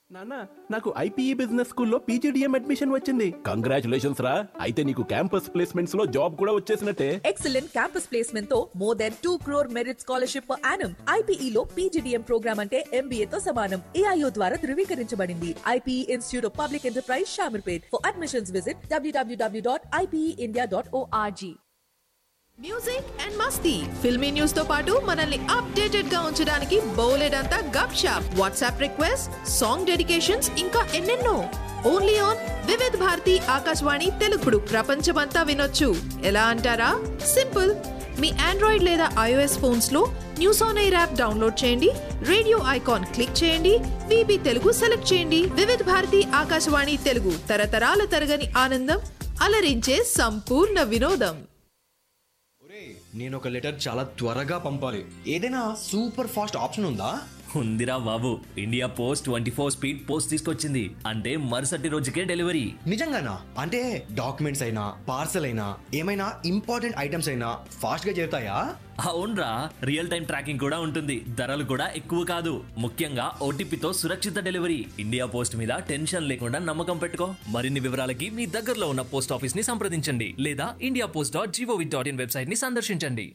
నాన్న నాకు IPE business స్కూల్లో పీజీడిఎం అడ్మిషన్ వచ్చింది కంగ్రాచులేషన్స్ రా అయితే నీకు క్యాంపస్ ప్లేస్మెంట్స్ లో జాబ్ కూడా వచ్చేసినట్టే ఎక్సలెంట్ క్యాంపస్ ప్లేస్మెంట్ తో more than two crore merit scholarship per annum IPE లో పీజీడీఎం ప్రోగ్రామ్ అంటే ఎంబీఏ తో సమానం ఏఐఓ ద్వారా ధృవీకరించబడింది IPE Institute of Public Enterprise Shamirpet for admissions visit డబ్ల్యూడబ్ల్యూడబ్ల్యూ dot IPE dot ORG music and masti filmy news తో పాటు మనల్ని అప్డేటెడ్ గా ఉంచడానికి బోలెడ్ అంతా గప్ షాప్ వాట్సాప్ రిక్వెస్ట్ సాంగ్ డెడికేషన్స్ ఇంకా ఎన్నెన్నో ఓన్లీ ఆన్ వివిధ్ భారతి ఆకాశవాణి తెలుగుడు ప్రపంచమంతా వినొచ్చు ఎలా అంటారా సింపుల్ మీ ఆండ్రాయిడ్ లేదా ఐఓఎస్ ఫోన్స్ లో news on air app download చేయండి రేడియో ఐకాన్ క్లిక్ చేయండి విబి తెలుగు సెలెక్ట్ చేయండి వివిధ్ భారతి ఆకాశవాణి తెలుగు తరతరాల తరగని ఆనందం అలరించే సంపూర్ణ వినోదం ఒరేయ్, నేను ఒక లెటర్ చాలా త్వరగా పంపాలి ఏదైనా సూపర్ ఫాస్ట్ ఆప్షన్ ఉందా ఉందిరా బాబు India post twenty four speed post తీసుకొచ్చింది అంటే మరుసటి రోజుకే డెలివరీ నిజంగానా అంటే డాక్యుమెంట్స్ అయినా పార్సల్ అయినా ఏమైనా ఇంపార్టెంట్ ఐటమ్స్ అయినా ఫాస్ట్ గా చేరుతాయా అవునరా రియల్ టైం ట్రాకింగ్ కూడా ఉంటుంది ధరలు కూడా ఎక్కువ కాదు ముఖ్యంగా ఓటీపీతో సురక్షిత డెలివరీ ఇండియా పోస్ట్ మీద టెన్షన్ లేకుండా నమ్మకం పెట్టుకో మరిన్ని వివరాలకి మీ దగ్గరలో ఉన్న పోస్ట్ ఆఫీస్ ని సంప్రదించండి లేదా India post dot GOV dot in website ని సందర్శించండి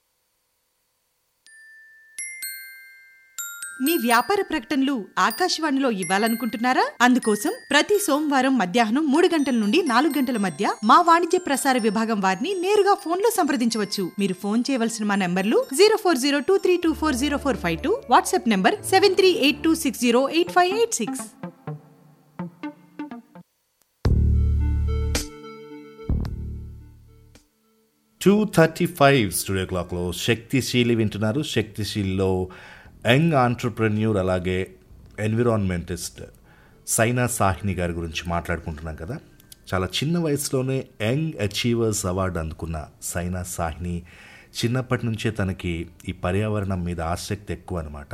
మీ వ్యాపార ప్రకటనలు ఆకాశవాణిలో ఇవ్వాలనుకుంటున్నారా అందుకోసం ప్రతి సోమవారం మధ్యాహ్నం మూడు గంటల నుండి నాలుగు గంటల మధ్య మా వాణిజ్య ప్రసార విభాగం వారిని నేరుగా ఫోన్ లో సంప్రదించవచ్చు మీరు ఫోన్ చేయవలసిన మా నంబర్లు zero four zero two three two four zero four five two WhatsApp number seven three eight two six zero eight five eight six two thirty five studio క్లాక్లో శక్తిశీలి వింటున్నారు శక్తిశీలిలో యంగ్ ఆంటర్ప్రెన్యూర్ అలాగే ఎన్విరాన్మెంటిస్ట్ సైనా సాహిని గారి గురించి మాట్లాడుకుంటున్నాం కదా చాలా చిన్న వయసులోనే యంగ్ అచీవర్స్ అవార్డు అందుకున్న సైనా సాహిని చిన్నప్పటి నుంచే తనకి ఈ పర్యావరణం మీద ఆసక్తి ఎక్కువ అనమాట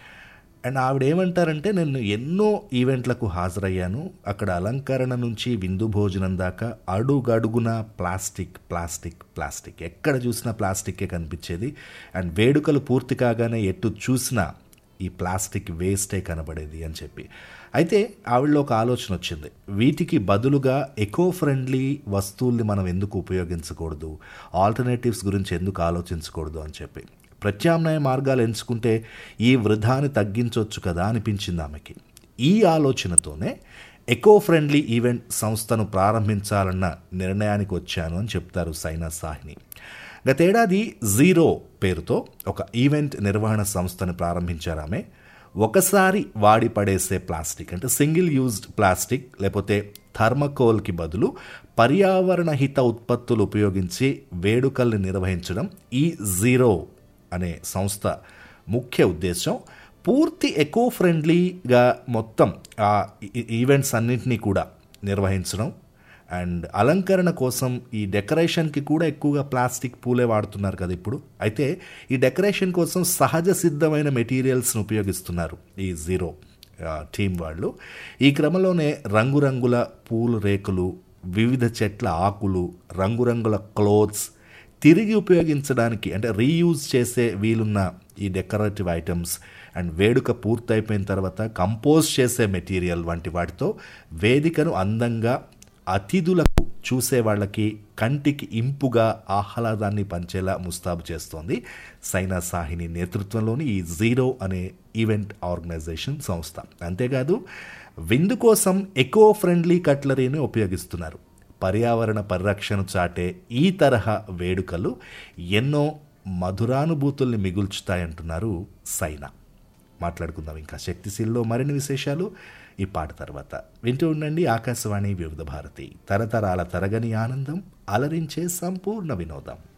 అండ్ ఆవిడ ఏమంటారంటే నేను ఎన్నో ఈవెంట్లకు హాజరయ్యాను అక్కడ అలంకరణ నుంచి విందు భోజనం దాకా అడుగడుగున ప్లాస్టిక్ ప్లాస్టిక్ ప్లాస్టిక్ ఎక్కడ చూసినా ప్లాస్టిక్కే కనిపించేది అండ్ వేడుకలు పూర్తి కాగానే ఎటు చూసినా ఈ ప్లాస్టిక్ వేస్టే కనబడేది అని చెప్పి అయితే ఆవిడలో ఒక ఆలోచన వచ్చింది వీటికి బదులుగా ఎకో ఫ్రెండ్లీ వస్తువుల్ని మనం ఎందుకు ఉపయోగించకూడదు ఆల్టర్నేటివ్స్ గురించి ఎందుకు ఆలోచించకూడదు అని చెప్పి ప్రత్యామ్నాయ మార్గాలు ఎంచుకుంటే ఈ వృధాని తగ్గించవచ్చు కదా అనిపించింది ఆమెకి ఈ ఆలోచనతోనే ఎకో ఫ్రెండ్లీ ఈవెంట్ సంస్థను ప్రారంభించాలన్న నిర్ణయానికి వచ్చాను అని చెప్తారు సైనా సాహిని గతేడాది జీరో పేరుతో ఒక ఈవెంట్ నిర్వహణ సంస్థను ప్రారంభించారు ఆమె ఒకసారి వాడి పడేసే ప్లాస్టిక్ అంటే సింగిల్ యూజ్డ్ ప్లాస్టిక్ లేకపోతే థర్మకోల్కి బదులు పర్యావరణ హిత ఉత్పత్తులు ఉపయోగించి వేడుకల్ని నిర్వహించడం ఈ జీరో అనే సంస్థ ముఖ్య ఉద్దేశం పూర్తి ఎకో ఫ్రెండ్లీగా మొత్తం ఆ ఈ- ఈవెంట్స్ అన్నింటినీ కూడా నిర్వహించడం అండ్ అలంకరణ కోసం ఈ డెకరేషన్కి కూడా ఎక్కువగా ప్లాస్టిక్ పూలే వాడుతున్నారు కదా ఇప్పుడు అయితే ఈ డెకరేషన్ కోసం సహజ సిద్ధమైన మెటీరియల్స్ని ఉపయోగిస్తున్నారు ఈ జీరో ఆ, టీం వాళ్ళు ఈ క్రమంలోనే రంగురంగుల పూలు రేకులు వివిధ చెట్ల ఆకులు రంగురంగుల క్లోత్స్ తిరిగి ఉపయోగించడానికి అంటే రీయూజ్ చేసే వీలున్న ఈ డెకరేటివ్ ఐటమ్స్ అండ్ వేడుక పూర్తయిపోయిన తర్వాత కంపోజ్ చేసే మెటీరియల్ వంటి వాటితో వేదికను అందంగా అతిథులకు చూసే వాళ్ళకి కంటికి ఇంపుగా ఆహ్లాదాన్ని పంచేలా ముస్తాబు చేస్తోంది సైనా సాహిని నేతృత్వంలోని ఈ జీరో అనే ఈవెంట్ ఆర్గనైజేషన్ సంస్థ అంతేకాదు విందు కోసం ఎకో ఫ్రెండ్లీ కట్లరీని ఉపయోగిస్తున్నారు పర్యావరణ పరిరక్షణ చాటే ఈ తరహా వేడుకలు ఎన్నో మధురానుభూతుల్ని మిగుల్చుతాయంటున్నారు సైనా మాట్లాడుకుందాం ఇంకా శక్తిశీల్లో మరిన్ని విశేషాలు ఈ పాట తర్వాత వింటూ ఉండండి ఆకాశవాణి వివిధ భారతి తరతరాల తరగని ఆనందం అలరించే సంపూర్ణ వినోదం